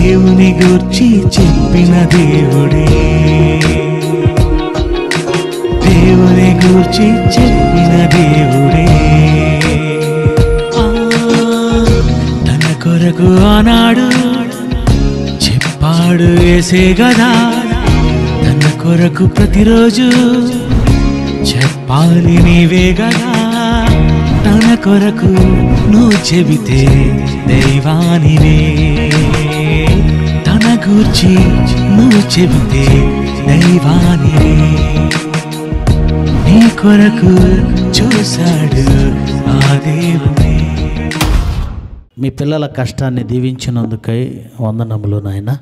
దేవుని గూర్చి చెప్పిన దేవుడే దేవుని గూర్చి చెప్పిన దేవుడే ఆ, తన కొరకు ఆనాడు చెప్పాడు వేసే గదా తన కొరకు ప్రతిరోజు చెప్పాలి నీవే గదా తన కొరకు నువ్వు చెబితే దైవానివే తన గూర్చి నువ్వు చెబితే దైవానివే నీ కొరకు చూశాడు ఆ దేవుడే మీ పిల్లల కష్టాన్ని దీవించినందుకై వందనములు నాయన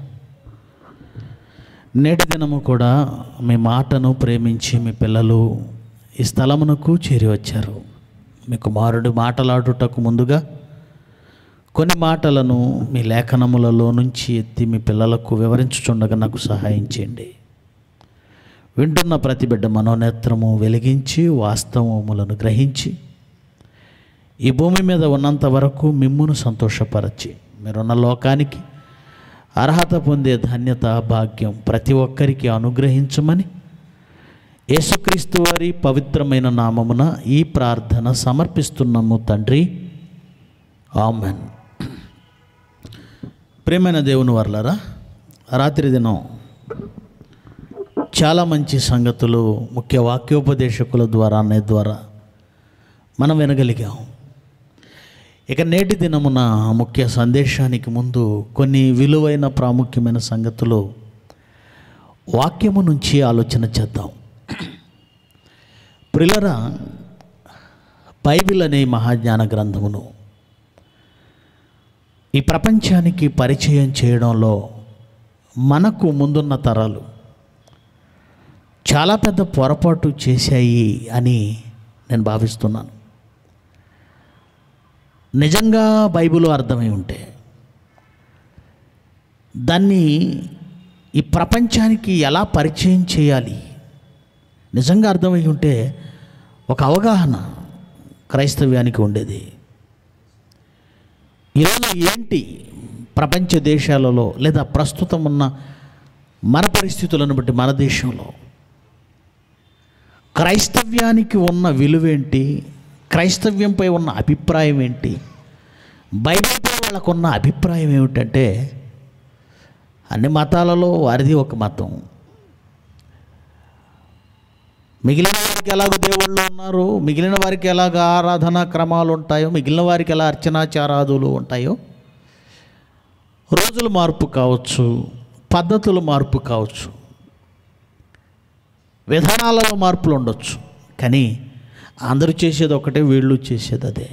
నేటి దినము కూడా మీ మాటను ప్రేమించి మీ పిల్లలు ఈ స్థలమునకు చేరి వచ్చారు మీ కుమారుడు మాటలాడుటకు ముందుగా కొన్ని మాటలను మీ లేఖనములలో నుంచి ఎత్తి మీ పిల్లలకు వివరించుచుండగా నాకు సహాయం చేయండి వింటున్న ప్రతి బిడ్డ మనోనేత్రము వెలిగించి వాస్తవములను గ్రహించి ఈ భూమి మీద ఉన్నంత వరకు మిమ్మును సంతోషపరచి మీరున్న లోకానికి అర్హత పొందే ధన్యత భాగ్యం ప్రతి ఒక్కరికి అనుగ్రహించమని యేసుక్రీస్తు వారి పవిత్రమైన నామమున ఈ ప్రార్థన సమర్పిస్తున్నాము తండ్రి ఆమెన్ ప్రేమైన దేవుని వర్లరా రాత్రి దినం చాలా మంచి సంగతులు ముఖ్య వాక్యోపదేశకుల ద్వారా అనే ద్వారా మనం వినగలిగాం ఇక నేటి దినమున ముఖ్య సందేశానికి ముందు కొన్ని విలువైన ప్రాముఖ్యమైన సంగతులు వాక్యము నుంచి ఆలోచన చేద్దాం ప్రిలరా బైబిల్ అనే మహాజ్ఞాన గ్రంథమును ఈ ప్రపంచానికి పరిచయం చేయడంలో మనకు ముందున్న తరాలు చాలా పెద్ద పొరపాటు చేశాయి అని నేను భావిస్తున్నాను నిజంగా బైబిల్ అర్థమై ఉంటే దాన్ని ఈ ప్రపంచానికి ఎలా పరిచయం చేయాలి నిజంగా అర్థమై ఉంటే ఒక అవగాహన క్రైస్తవ్యానికి ఉండేది ఈరోజు ఏంటి ప్రపంచ దేశాలలో లేదా ప్రస్తుతం ఉన్న మన పరిస్థితులను బట్టి మన దేశంలో క్రైస్తవ్యానికి ఉన్న విలువేంటి క్రైస్తవ్యంపై ఉన్న అభిప్రాయం ఏంటి బైబిల్పై వాళ్ళకున్న అభిప్రాయం ఏమిటంటే అన్ని మతాలలో వారిది ఒక మతం మిగిలిన వారికి ఎలాగో దేవుళ్ళు ఉన్నారు మిగిలిన వారికి ఎలాగ ఆరాధనా క్రమాలు ఉంటాయో మిగిలిన వారికి ఎలా అర్చనాచారాదులు ఉంటాయో రోజుల మార్పు కావచ్చు పద్ధతుల మార్పు కావచ్చు విధానాలలో మార్పులు ఉండొచ్చు కానీ అందరూ చేసేది ఒకటే వీళ్ళు చేసేది అదే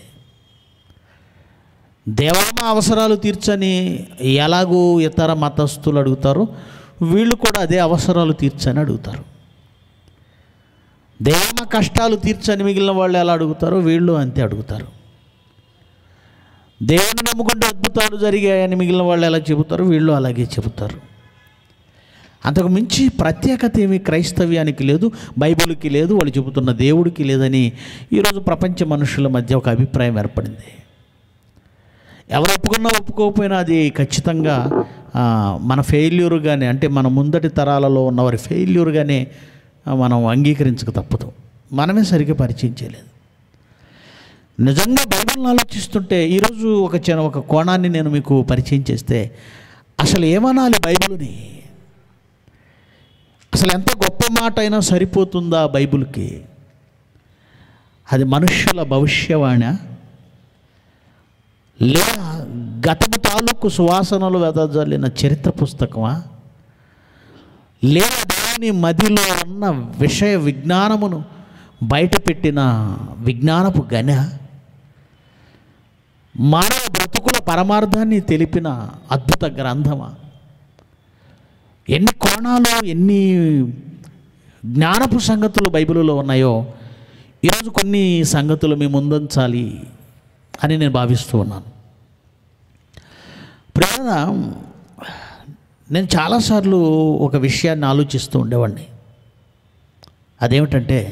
దేవాలయ అవసరాలు తీర్చని ఎలాగూ ఇతర మతస్థులు అడుగుతారు వీళ్ళు కూడా అదే అవసరాలు తీర్చని అడుగుతారు దేవమ కష్టాలు తీర్చని మిగిలిన వాళ్ళు ఎలా అడుగుతారో వీళ్ళు అంతే అడుగుతారు దేవుని నమ్ముకుంటే అద్భుతాలు జరిగాయని మిగిలిన వాళ్ళు ఎలా చెబుతారు వీళ్ళు అలాగే చెబుతారు అంతకు మించి ప్రత్యేకత ఏమీ క్రైస్తవ్యానికి లేదు బైబిల్కి లేదు వాళ్ళు చెబుతున్న దేవుడికి లేదని ఈరోజు ప్రపంచ మనుషుల మధ్య ఒక అభిప్రాయం ఏర్పడింది ఎవరు ఒప్పుకున్నా ఒప్పుకోకపోయినా అది ఖచ్చితంగా ఆ, మన ఫెయిల్యూర్గానే అంటే మన ముందటి తరాలలో ఉన్నవారి ఫెయిల్యూర్గానే ఆ, మనం అంగీకరించక తప్పదు మనమే సరిగ్గా పరిచయం చేయలేదు నిజంగా బైబిల్ని ఆలోచిస్తుంటే ఈరోజు ఒక చిన్న ఒక కోణాన్ని నేను మీకు పరిచయం చేస్తే అసలు ఏమనాలి బైబిల్ని అసలు ఎంత గొప్ప మాట అయినా సరిపోతుందా బైబిల్కి అది మనుష్యుల భవిష్యవాణి లేదా గతము తాలూకు సువాసనలు వెదజల్లిన చరిత్ర పుస్తకమా లేదా దాని మదిలో ఉన్న విషయ విజ్ఞానమును బయటపెట్టిన విజ్ఞానపు గన మానవ బ్రతుకుల పరమార్థాన్ని తెలిపిన అద్భుత గ్రంథమా ఎన్ని కోణాలు ఎన్ని జ్ఞానపు సంగతులు బైబిల్లో ఉన్నాయో ఈరోజు కొన్ని సంగతులు మీ ముందుంచాలి అని నేను భావిస్తూ ఉన్నాను ప్రేరణ నేను చాలాసార్లు ఒక విషయాన్ని ఆలోచిస్తూ ఉండేవాడిని అదేమిటంటే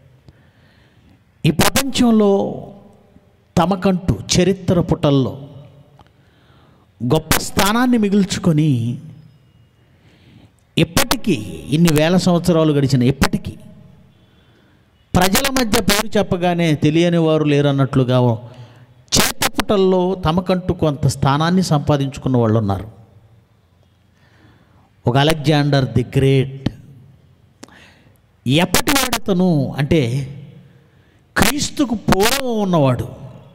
ఈ ప్రపంచంలో తమకంటూ చరిత్ర పుటల్లో గొప్ప స్థానాన్ని మిగుల్చుకొని ఇప్పటికీ ఇన్ని వేల సంవత్సరాలు గడిచిన ఇప్పటికీ ప్రజల మధ్య పేరు చెప్పగానే తెలియని వారు లేరన్నట్లుగా చేతపుటల్లో తమకంటూ కొంత స్థానాన్ని సంపాదించుకున్న వాళ్ళు ఉన్నారు ఒక అలెగ్జాండర్ ది గ్రేట్ ఎప్పటి వాడతను అంటే క్రీస్తుకు పూర్వం ఉన్నవాడు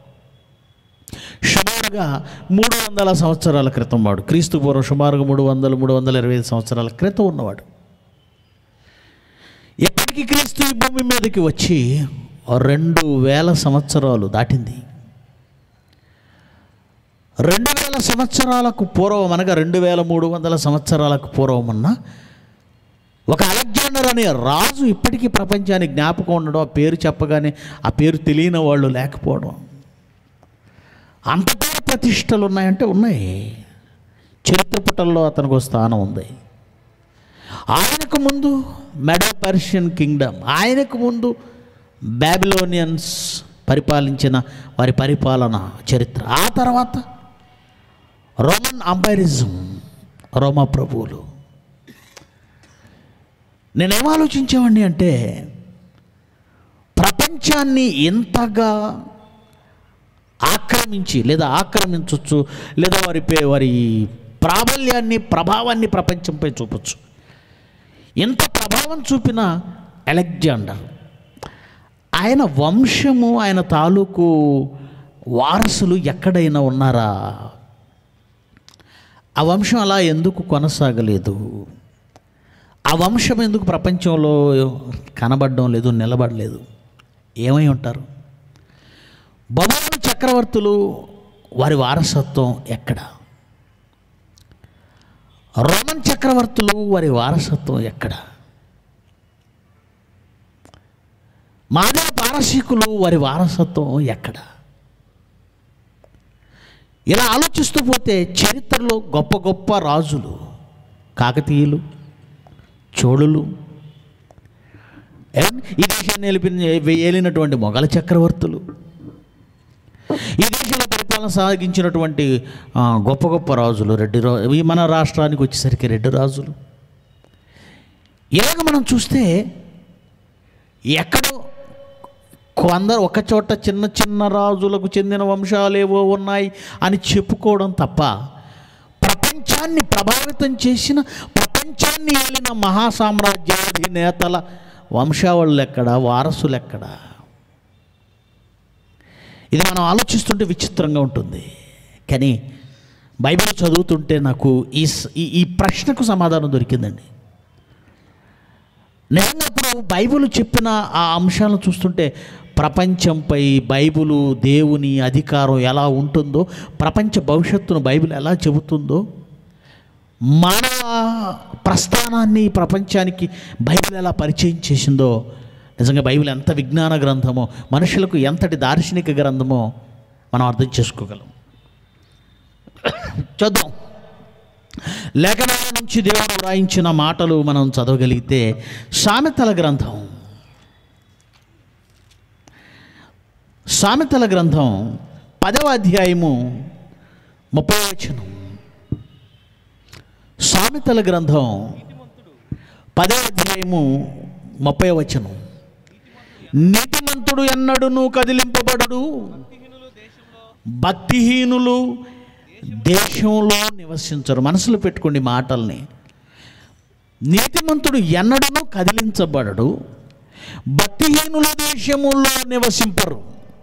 సుమారుగా మూడు వందల సంవత్సరాల క్రితం వాడు క్రీస్తు పూర్వం సుమారుగా మూడు వందలు మూడు వందల ఇరవై ఐదు సంవత్సరాల క్రితం ఉన్నవాడు ఎప్పటికీ క్రీస్తు ఈ భూమి మీదకి వచ్చి రెండు వేల సంవత్సరాలు దాటింది రెండు వేల సంవత్సరాలకు పూర్వం అనగా రెండు వేల మూడు వందల సంవత్సరాలకు పూర్వం ఉన్న ఒక అలెగ్జాండర్ అనే రాజు ఇప్పటికీ ప్రపంచానికి జ్ఞాపకం ఉండడం ఆ పేరు చెప్పగానే ఆ పేరు తెలియని వాళ్ళు లేకపోవడం అంత పేరు ప్రతిష్టలు ఉన్నాయంటే ఉన్నాయి చరిత్ర పుటల్లో అతనికి ఒక స్థానం ఉంది ఆయనకు ముందు మెడో పర్షియన్ కింగ్డమ్ ఆయనకు ముందు బ్యాబిలోనియన్స్ పరిపాలించిన వారి పరిపాలన చరిత్ర ఆ తర్వాత రోమన్ అంపైరిజం రోమా ప్రభువులు నేనేం ఆలోచించేవాడిని అంటే ప్రపంచాన్ని ఎంతగా ఆక్రమించి లేదా ఆక్రమించవచ్చు లేదా వారి పే వారి ప్రాబల్యాన్ని ప్రభావాన్ని ప్రపంచంపై చూపొచ్చు ఎంత ప్రభావం చూపిన అలెగ్జాండర్ ఆయన వంశము ఆయన తాలూకు వారసులు ఎక్కడైనా ఉన్నారా ఆ వంశం అలా ఎందుకు కొనసాగలేదు ఆ వంశం ఎందుకు ప్రపంచంలో కనబడడం లేదు నిలబడలేదు ఏమై ఉంటారు బబులోని చక్రవర్తులు వారి వారసత్వం ఎక్కడ రోమన్ చక్రవర్తులు వారి వారసత్వం ఎక్కడ మానవ పారసీకులు వారి వారసత్వం ఎక్కడ ఇలా ఆలోచిస్తూ పోతే చరిత్రలో గొప్ప గొప్ప రాజులు కాకతీయులు చోళులు ఏం? ఈ దేశాన్ని ఏలిపిన ఏలినటువంటి మొఘల చక్రవర్తులు ఈ దేశంలో పరిపాలన సాగించినటువంటి ఆ, గొప్ప గొప్ప రాజులు రెడ్డి రా ఈ మన రాష్ట్రానికి వచ్చేసరికి రెడ్డి రాజులు ఇలాగ మనం చూస్తే ఎక్కడో కొందరు ఒక చోట చిన్న చిన్న రాజులకు చెందిన వంశాలేవో ఉన్నాయి అని చెప్పుకోవడం తప్ప ప్రపంచాన్ని ప్రభావితం చేసిన ప్రపంచాన్ని ఏలిన మహాసామ్రాజ్యాధినేతల వంశావళులు ఎక్కడ వారసులు ఎక్కడ ఇది మనం ఆలోచిస్తుంటే విచిత్రంగా ఉంటుంది కానీ బైబిల్ చదువుతుంటే నాకు ఈ స- ఈ- ఈ ప్రశ్నకు సమాధానం దొరికిందండి నిజంగా ఇప్పుడు బైబిల్ చెప్పిన ఆ అంశాలను చూస్తుంటే ప్రపంచంపై బైబిలు దేవుని అధికారం ఎలా ఉంటుందో ప్రపంచ భవిష్యత్తును బైబిల్ ఎలా చెబుతుందో మానవ ప్రస్థానాన్ని ఈ ప్రపంచానికి బైబిల్ ఎలా పరిచయం చేసిందో నిజంగా బైబిల్ ఎంత విజ్ఞాన గ్రంథమో మనుషులకు ఎంతటి దార్శనిక గ్రంథమో మనం అర్థం చేసుకోగలం చూద్దాం లేఖనాల నుంచి దేవుడు వ్రాయించిన మాటలు మనం చదవగలిగితే సామెతల గ్రంథం సామెతల గ్రంథం పదవ అధ్యాయము ముప్పై వచనం సామెతల గ్రంథం పదవ అధ్యాయము ముప్పై వచనం నీతిమంతుడు ఎన్నడును కదిలింపబడడు భక్తిహీనులు దేశంలో నివసించరు మనసులో పెట్టుకోండి మాటల్ని నీతిమంతుడు ఎన్నడూ కదిలించబడడు భక్తిహీనుల దేశములో నివసింపరు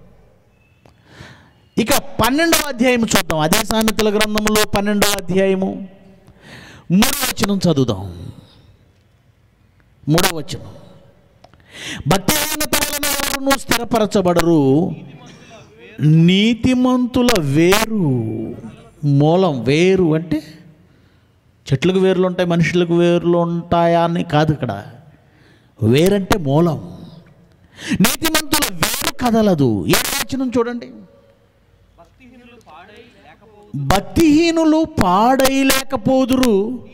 ఇక పన్నెండవ అధ్యాయం చూద్దాం అదే సామెతల గ్రంథంలో పన్నెండవ అధ్యాయము మూడవ వచనం చదువుదాం మూడవ వచనం భక్తిహీనత వలన ఎవరును స్థిరపరచబడరు నీతిమంతుల వేరు మూలం వేరు అంటే చెట్లకు వేర్లు ఉంటాయి మనుషులకు వేర్లు ఉంటాయా అని కాదు ఇక్కడ వేరంటే మూలం నీతిమంతుల వేరు కదలదు ఏ వచనం చూడండి భక్తిహీనులు పాడైలేకపోదురు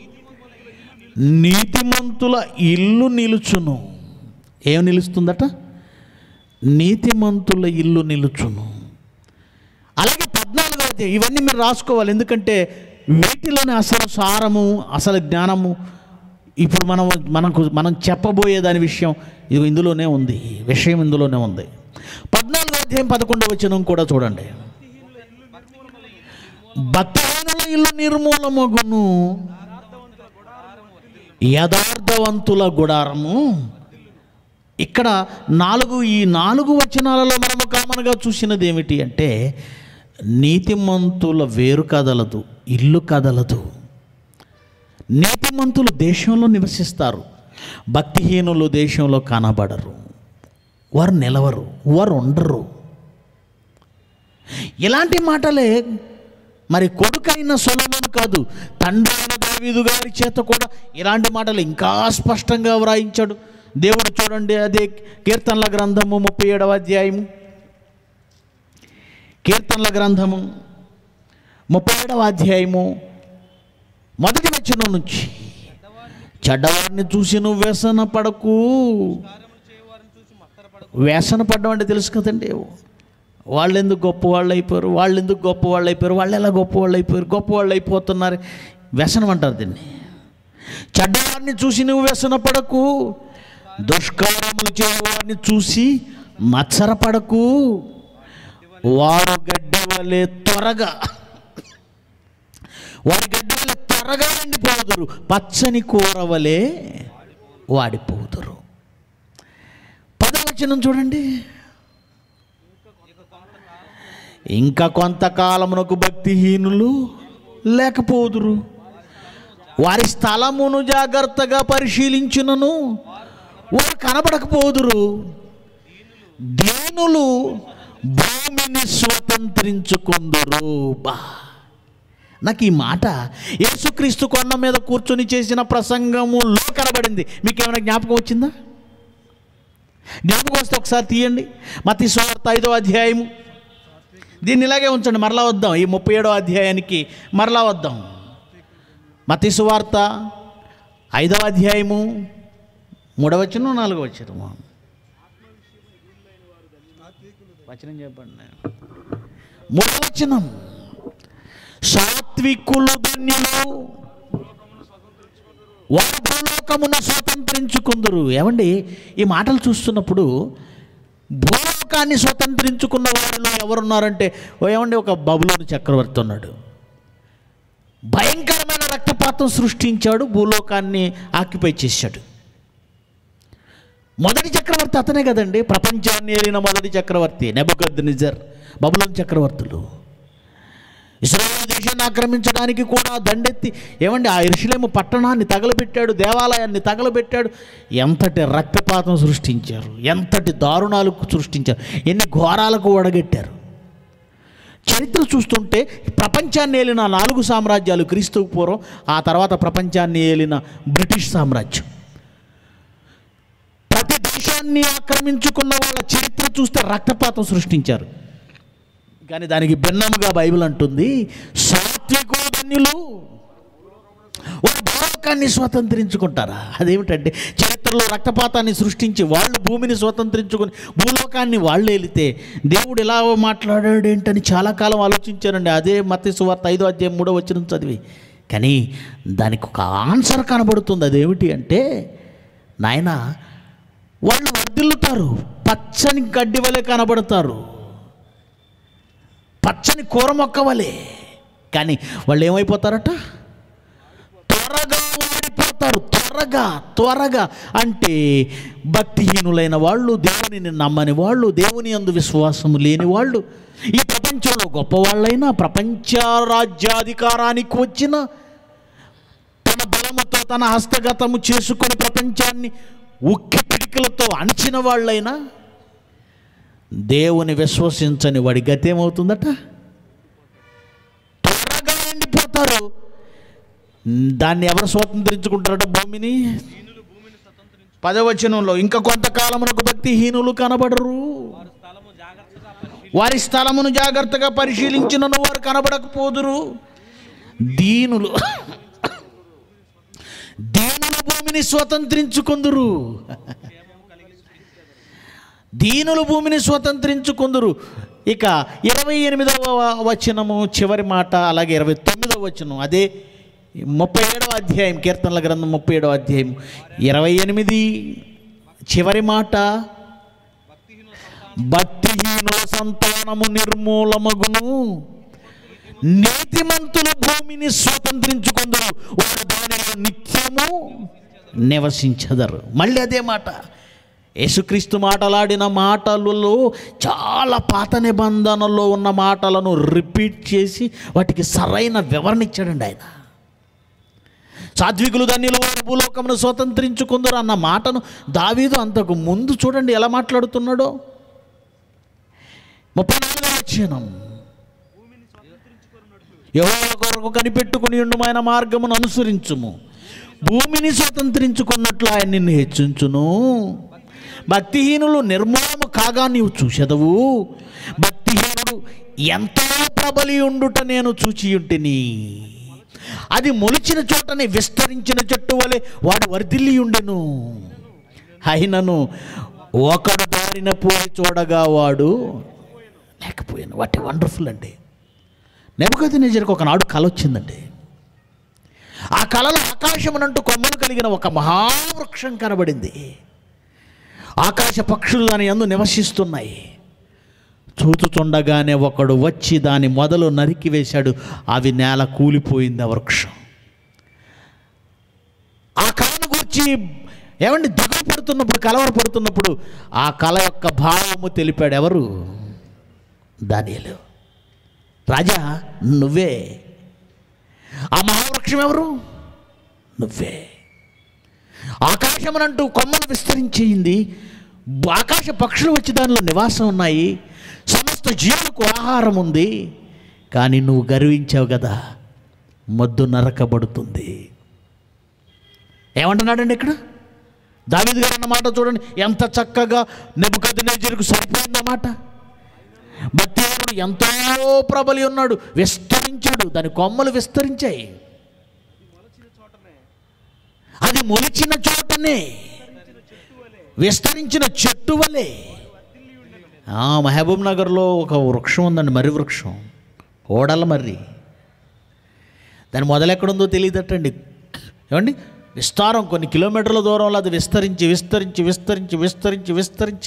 నీతిమంతుల ఇల్లు నిలుచును ఏం నిలుస్తుందట నీతిమంతుల ఇల్లు నిలుచును అలాగే పద్నాలుగవ అధ్యాయం ఇవన్నీ మీరు రాసుకోవాలి ఎందుకంటే వీటిలోని అసలు సారము అసలు జ్ఞానము ఇప్పుడు మనం మనకు మనం చెప్పబోయే దాని విషయం ఇది ఇందులోనే ఉంది విషయం ఇందులోనే ఉంది పద్నాలుగో అధ్యాయం పదకొండవ వచనం కూడా చూడండి భక్తహీనుల ఇల్లు నిర్మూలమగును యథార్థవంతుల గుడారము ఇక్కడ నాలుగు ఈ నాలుగు వచనాలలో మనము కామన్గా చూసినది ఏమిటి అంటే నీతిమంతుల వేరు కదలదు ఇల్లు కదలదు నీతిమంతులు దేశంలో నివసిస్తారు భక్తిహీనులు దేశంలో కనబడరు వారు నిలవరు వారు ఉండరు ఇలాంటి మాటలే మరి కొడుకైన సొలమోను కాదు తండ్రి అయిన దావీదు గారి చేత కూడా ఇలాంటి మాటలు ఇంకా స్పష్టంగా వ్రాయించాడు దేవుడు చూడండి అదే కీర్తనల గ్రంథము ముప్పై ఏడవ అధ్యాయము కీర్తనల గ్రంథము ముప్పై ఏడవ అధ్యాయము మొదటి వచనం నుంచి చెడ్డవారిని చూసి నువ్వు వ్యసన పడకు వ్యసన పడ్డం అంటే తెలుసు కదండి వాళ్ళు ఎందుకు గొప్ప వాళ్ళు అయిపోయారు వాళ్ళు ఎందుకు గొప్ప వాళ్ళు అయిపోయారు వాళ్ళు ఎలా గొప్ప వాళ్ళు అయిపోయారు గొప్ప వాళ్ళు అయిపోతున్నారు వ్యసనం అంటారు దీన్ని చెడ్డవారిని చూసి నువ్వు వ్యసన పడకు దుష్కారములు చేయవారిని చూసి మత్సరపడకు వారు గడ్డి వలె త్వరగా వారి గడ్డి వలె త్వరగా ఎండిపోదురు పచ్చని కూర వలె వాడిపోదురు పదవచనం చూడండి ఇంకా కొంతకాలమునకు భక్తిహీనులు లేకపోదురు వారి స్థలమును జాగ్రత్తగా పరిశీలించునను వారు కనబడకపోదురు దీనులు భూమిని స్వతంత్రించుకుందురు బా నాకు ఈ మాట యేసుక్రీస్తు కొండ మీద కూర్చొని చేసిన ప్రసంగములో కనబడింది మీకు ఏమైనా జ్ఞాపకం వచ్చిందా జ్ఞాపకం వస్తే ఒకసారి తీయండి మతి సువార్త ఐదో అధ్యాయము దీన్ని ఇలాగే ఉంచండి మరలా వద్దాం ఈ ముప్పై ఏడో అధ్యాయానికి మరలా వద్దాం మతి సువార్త ఐదవ అధ్యాయము మూడవచనం నాలుగో వచ్చరము వచనం చెప్పండి మూడవచనం సాత్వికులు ధన్యులు వారు భూలోకమును స్వతంత్రించుకుందరు ఏమండి ఈ మాటలు చూస్తున్నప్పుడు భూలోకాన్ని స్వతంత్రించుకున్న వారిలో ఎవరున్నారంటే ఓ ఏమండి ఒక బబులోని చక్రవర్తి ఉన్నాడు భయంకరమైన రక్తపాతం సృష్టించాడు భూలోకాన్ని ఆక్యుపై చేశాడు మొదటి చక్రవర్తి అతనే కదండి ప్రపంచాన్ని ఏలిన మొదటి చక్రవర్తి నెబుకద్ నిజర్ బబులోని చక్రవర్తులు ఇస్రాయేల్ దేశాన్ని ఆక్రమించడానికి కూడా దండెత్తి ఏమండి ఆ ఇరుషులేము పట్టణాన్ని తగలబెట్టాడు దేవాలయాన్ని తగలబెట్టాడు ఎంతటి రక్తపాతం సృష్టించారు ఎంతటి దారుణాలు సృష్టించారు ఎన్ని ఘోరాలకు ఒడగట్టారు చరిత్ర చూస్తుంటే ప్రపంచాన్ని ఏలిన నాలుగు సామ్రాజ్యాలు క్రీస్తుకు పూర్వం ఆ తర్వాత ప్రపంచాన్ని ఏలిన బ్రిటిష్ సామ్రాజ్యం ప్రతి దేశాన్ని ఆక్రమించుకున్న వాళ్ళ చరిత్ర చూస్తే రక్తపాతం సృష్టించారు కానీ దానికి భిన్నముగా బైబిల్ అంటుంది సాత్వికులు ధన్యులు వారు భూలోకాన్ని స్వతంత్రించుకుంటారా అదేమిటంటే చరిత్రలో రక్తపాతాన్ని సృష్టించి వాళ్ళు భూమిని స్వతంత్రించుకొని భూలోకాన్ని వాళ్ళు వెళితే దేవుడు ఎలా మాట్లాడాడు ఏంటని చాలా కాలం ఆలోచించానండి అదే మత్తి సువార్త ఐదో అధ్యాయం మూడో వచ్చిన చదివి కానీ దానికి ఒక ఆన్సర్ కనబడుతుంది అదేమిటి అంటే నాయన వాళ్ళు వర్ధిల్లుతారు పచ్చని గడ్డి వలె కనబడతారు పచ్చని కూర మొక్క వలె కానీ వాళ్ళు ఏమైపోతారట త్వరగా ఓడిపోతారు త్వరగా త్వరగా అంటే భక్తిహీనులైన వాళ్ళు దేవునిని నమ్మని వాళ్ళు దేవుని అందు విశ్వాసము లేని వాళ్ళు ఈ ప్రపంచంలో గొప్పవాళ్ళైనా ప్రపంచ రాజ్యాధికారానికి వచ్చిన తన బలముతో తన హస్తగతము చేసుకొని ప్రపంచాన్ని ఉక్కి పిడికలతో అణిచిన వాళ్ళైనా దేవుని విశ్వసించని వాడి గతి ఏమవుతుందట త్వరగా ఎండిపోతారు దాన్ని ఎవరు స్వతంత్రించుకుంటారట భూమిని పదవచనంలో ఇంకా కొంతకాలమునకు భక్తిహీనులు కనబడరు వారి స్థలమును జాగ్రత్తగా పరిశీలించినను వారు కనబడకపోదురు దీనులు దీనుల భూమిని స్వతంత్రించుకుందురు దీనుల భూమిని స్వతంత్రించుకుందురు ఇక ఇరవై ఎనిమిదవ వచనము చివరి మాట అలాగే ఇరవై తొమ్మిదవ వచనం అదే ముప్పై ఏడవ అధ్యాయం కీర్తనల గ్రంథం ముప్పై ఏడవ అధ్యాయం ఇరవై ఎనిమిది చివరి మాట భక్తిహీనుల సంతానము నిర్మూలమగును నీతిమంతుల భూమిని స్వతంత్రించుకుందరు వారు దానిలో నిత్యము నివసించదరు మళ్ళీ అదే మాట యేసుక్రీస్తు మాటలాడిన మాటలలో చాలా పాత నిబంధనలో ఉన్న మాటలను రిపీట్ చేసి వాటికి సరైన వివరణ ఇచ్చాడండి ఆయన సాత్వికులు ధన్యులు వారు భూలోకమును స్వతంత్రించుకుందరు అన్న మాటను దావీదు అంతకు ముందు చూడండి ఎలా మాట్లాడుతున్నాడో ముప్పై నాలుగో వచ్చినం యెహోవా కొరకు కనిపెట్టుకుని ఉండుమైన మార్గమును అనుసరించుము భూమిని స్వతంత్రించుకున్నట్లు ఆయన నిన్ను హెచ్చించును భక్తిహీనులు నిర్మూలము కాగా నీవు చూసెదవు భక్తిహీనుడు ఎంతో ప్రబలి ఉండుట నేను చూచియుంటిని అది మొలిచిన చోటనే విస్తరించిన చెట్టు వలె వాడు వర్ధిల్లి ఉండెను అయినను ఒకడు దారిన పోయి చూడగా వాడు లేకపోయాను వాటి వండర్ఫుల్ అండి నెమ్మకది నిజరికి ఒకనాడు కళ వచ్చిందండి ఆ కళలో ఆకాశమునంటూ కొమ్మలు కలిగిన ఒక మహావృక్షం కనబడింది ఆకాశ పక్షులు దాని యందు నివసిస్తున్నాయి చూచుచుండగానే ఒకడు వచ్చి దాని మొదలు నరికి వేశాడు అవి నేల కూలిపోయింది ఆ వృక్షం ఆ కళను గురించి ఏమండి దిగులు పడుతున్నప్పుడు కలవర పడుతున్నప్పుడు ఆ కళ యొక్క భావము తెలిపాడు ఎవరు దానియలు రాజా నువ్వే ఆ మహావృక్షం ఎవరు నువ్వే ఆకాశమునంటూ కొమ్మలు విస్తరించింది ఆకాశ పక్షులు వచ్చి దానిలో నివాసం ఉన్నాయి సమస్త జీవులకు ఆహారం ఉంది కానీ నువ్వు గర్వించావు కదా మొద్దు నరకబడుతుంది ఏమంటున్నాడండి ఇక్కడ దావీదు గారు అన్న మాట చూడండి ఎంత చక్కగా నెబుకద్నెజరుకు సరిపోయింది ఆ మాట భక్తిహీనుడు ఎంతో ప్రబలి ఉన్నాడు విస్తరించాడు దాని కొమ్మలు విస్తరించాయి అది మొలిచిన చోటనే విస్తరించిన చెట్టు వలె ఆ, మహబూబ్ నగర్లో ఒక వృక్షం ఉందండి మర్రి వృక్షం ఓడల మర్రి దాని మొదలెక్కడుందో తెలియదటండి ఏమండి విస్తారం కొన్ని కిలోమీటర్ల దూరంలో అది విస్తరించి విస్తరించి విస్తరించి విస్తరించి విస్తరించి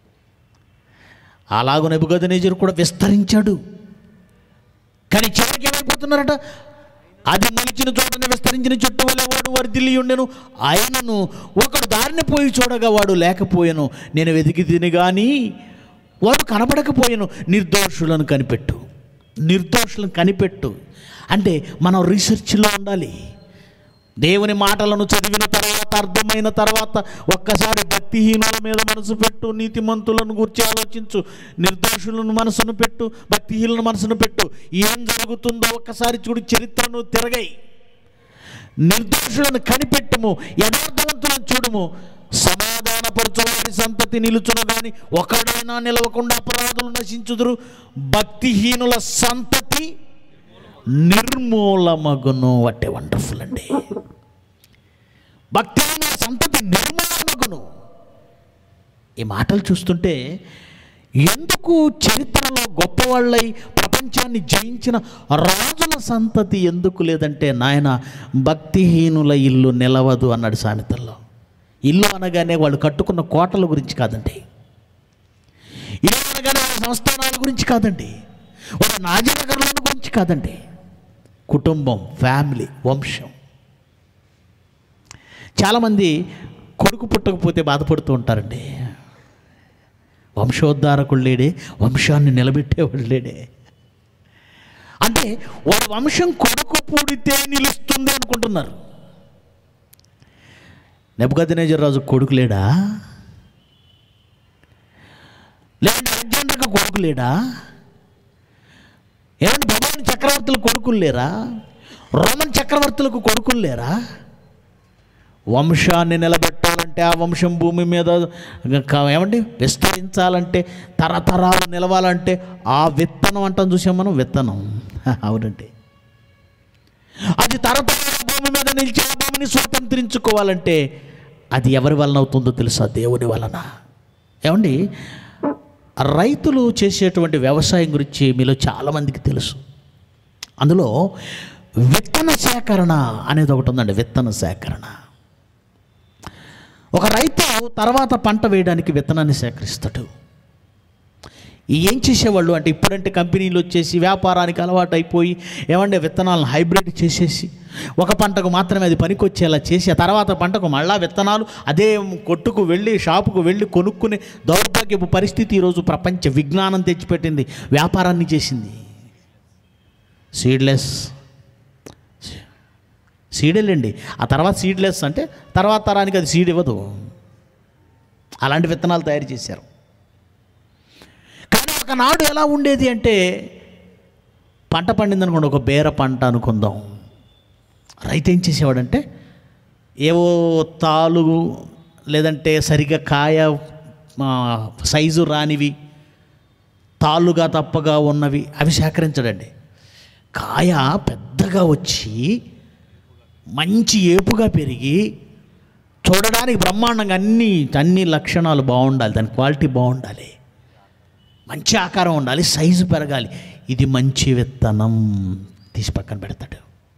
అలాగూ నెబుకద్నెజరు కూడా విస్తరించాడు కానీ చివరికి ఏమైపోతున్నారట అది మొలిచిన చోటనే విస్తరించిన చెట్టు వల్ల వాడు వర్ధిల్లి ఉండెను ఆయనను ఒకడు దారిని పోయి చూడగా వాడు లేకపోయాను నేను వెతికి తిని కానీ వాడు కనబడకపోయాను నిర్దోషులను కనిపెట్టు నిర్దోషులను కనిపెట్టు అంటే మనం రీసెర్చ్లో ఉండాలి దేవుని మాటలను చదివిన తర్వాత అర్థమైన తర్వాత ఒక్కసారి భక్తిహీనుల మీద మనసు పెట్టు నీతిమంతులను గురించి ఆలోచించు నిర్దోషులను మనసును పెట్టు భక్తిహీనులను మనసును పెట్టు ఏం జరుగుతుందో ఒక్కసారి చూడు చరిత్రను తిరగై నిర్దోషులను కనిపెట్టుము యథార్థవంతులను చూడుము సమాధానపరచువారి సంతతి నిలుచును గాని ఒకడైనా నిలవకుండా అపరాధులు నశించుదురు భక్తిహీనుల సంతతి నిర్మూలమగును వట్టే వండర్ఫుల్ అండి భక్తిహీనుల సంతతి నిర్మూలమగును ఈ మాటలు చూస్తుంటే ఎందుకు చరిత్రలో గొప్పవాళ్ళై ప్రపంచాన్ని జయించిన రాజుల సంతతి ఎందుకు లేదంటే నాయన భక్తిహీనుల ఇల్లు నిలవదు అన్నాడు సామెతల్లో ఇల్లు అనగానే వాళ్ళు కట్టుకున్న కోటల గురించి కాదండి ఇల్లు అనగానే వాళ్ళ సంస్థానాల గురించి కాదండి వాళ్ళ నాజనగర్ల గురించి కాదండి కుటుంబం ఫ్యామిలీ వంశం చాలామంది కొడుకు పుట్టకపోతే బాధపడుతూ ఉంటారండి వంశోద్ధారకుడు లేడే వంశాన్ని నిలబెట్టేవాడు లేడే అంటే వాడి వంశం కొడుకు పుడితే నిలుస్తుంది అనుకుంటున్నారు నెబదనేజర్ రాజు కొడుకు లేడా లేదంటే అలెగ్జాండర్కి కొడుకు లేడా ఏమంటే బబులోని చక్రవర్తులకు కొడుకులు లేరా రోమన్ చక్రవర్తులకు కొడుకులు లేరా వంశాన్ని నిలబెట్టాలంటే ఆ వంశం భూమి మీద క- ఏమండి విస్తరించాలంటే తరతరాలు నిలవాలంటే ఆ విత్తనం అంటాం చూసాం మనం విత్తనం అవునండి అది తరతరాల భూమి మీద నిలిచి ఆ భూమిని స్వతంత్రించుకోవాలంటే అది ఎవరి వలన అవుతుందో తెలుసా దేవుని వలన ఏమండి రైతులు చేసేటువంటి వ్యవసాయం గురించి మీలో చాలామందికి తెలుసు అందులో విత్తన సేకరణ అనేది ఒకటి ఉందండి విత్తన సేకరణ ఒక రైతు తర్వాత పంట వేయడానికి విత్తనాన్ని సేకరిస్తాడు ఈ ఏం చేసేవాళ్ళు అంటే ఇప్పుడంటే కంపెనీలు వచ్చేసి వ్యాపారానికి అలవాటు అయిపోయి ఏమంటే విత్తనాలను హైబ్రిడ్ చేసేసి ఒక పంటకు మాత్రమే అది పనికొచ్చేలా చేసి ఆ తర్వాత పంటకు మళ్ళా విత్తనాలు అదే కొట్టుకు వెళ్ళి షాపుకు వెళ్ళి కొనుక్కునే దౌర్భాగ్యపు పరిస్థితి ఈరోజు ప్రపంచ విజ్ఞానం తెచ్చిపెట్టింది వ్యాపారాన్ని చేసింది సీడ్లెస్ సీడెళ్ళండి ఆ తర్వాత సీడ్లెస్ అంటే తర్వాత తరానికి అది సీడ్ ఇవ్వదు అలాంటి విత్తనాలు తయారు చేశారు కానీ ఒకనాడు ఎలా ఉండేది అంటే పంట పండిందనుకోండి ఒక బేర పంట అనుకుందాం రైతు ఏం చేసేవాడంటే ఏవో తాలు లేదంటే సరిగ్గా కాయ ఆ, సైజు రానివి తాళ్ళుగా తప్పగా ఉన్నవి అవి సేకరించడండి కాయ పెద్దగా వచ్చి మంచి ఏపుగా పెరిగి చూడడానికి బ్రహ్మాండంగా అన్ని అన్ని లక్షణాలు బాగుండాలి దాని క్వాలిటీ బాగుండాలి మంచి ఆకారం ఉండాలి సైజు పెరగాలి ఇది మంచి విత్తనం తీసి పక్కన పెడతాడు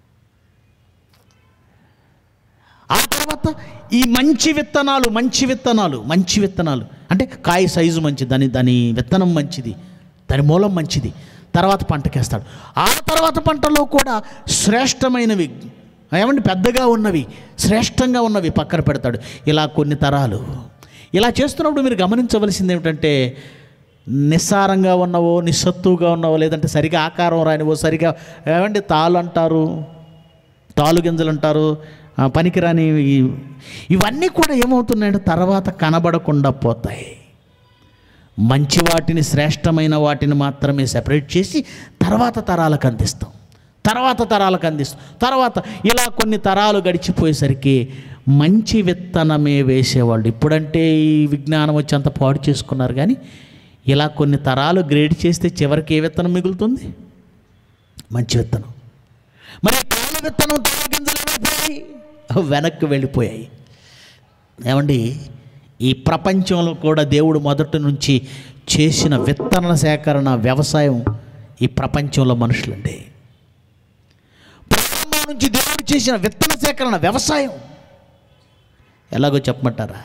ఆ తర్వాత ఈ మంచి విత్తనాలు మంచి విత్తనాలు మంచి విత్తనాలు అంటే కాయ సైజు మంచిది దాని దాని విత్తనం మంచిది దాని మూలం మంచిది తర్వాత పంటకేస్తాడు ఆ తర్వాత పంటలో కూడా శ్రేష్టమైనవి ఏమంటే పెద్దగా ఉన్నవి శ్రేష్టంగా ఉన్నవి పక్కన పెడతాడు ఇలా కొన్ని తరాలు ఇలా చేస్తున్నప్పుడు మీరు గమనించవలసింది ఏమిటంటే నిస్సారంగా ఉన్నవో నిస్సత్తుగా ఉన్నవో లేదంటే సరిగా ఆకారం రానివో సరిగా ఏమంటే తాళ్ళు అంటారు తాలు గింజలు అంటారు ఆ, పనికిరాని ఈ- ఇవన్నీ కూడా ఏమవుతున్నాయంటే తర్వాత కనబడకుండా పోతాయి మంచి వాటిని శ్రేష్టమైన వాటిని మాత్రమే సెపరేట్ చేసి తర్వాత తరాలకు అందిస్తాం తర్వాత తరాలకు అందిస్తాం తర్వాత ఇలా కొన్ని తరాలు గడిచిపోయేసరికి మంచి విత్తనమే వేసేవాళ్ళు ఇప్పుడంటే ఈ విజ్ఞానం వచ్చి అంత పాడు చేసుకున్నారు కానీ ఇలా కొన్ని తరాలు గ్రేడ్ చేస్తే చివరికి ఏ విత్తనం మిగులుతుంది మంచి విత్తనం మరి కాలు విత్తనం తాళ గింజలు ఏమైపోయాయి వెనక్కి వెళ్ళిపోయాయి ఏమండి ఈ ప్రపంచంలో కూడా దేవుడు మొదటి నుంచి చేసిన విత్తన సేకరణ వ్యవసాయం ఈ ప్రపంచంలో మనుషులండి ప్రారంభం నుంచి దేవుడు చేసిన విత్తన సేకరణ వ్యవసాయం ఎలాగో చెప్పమంటారా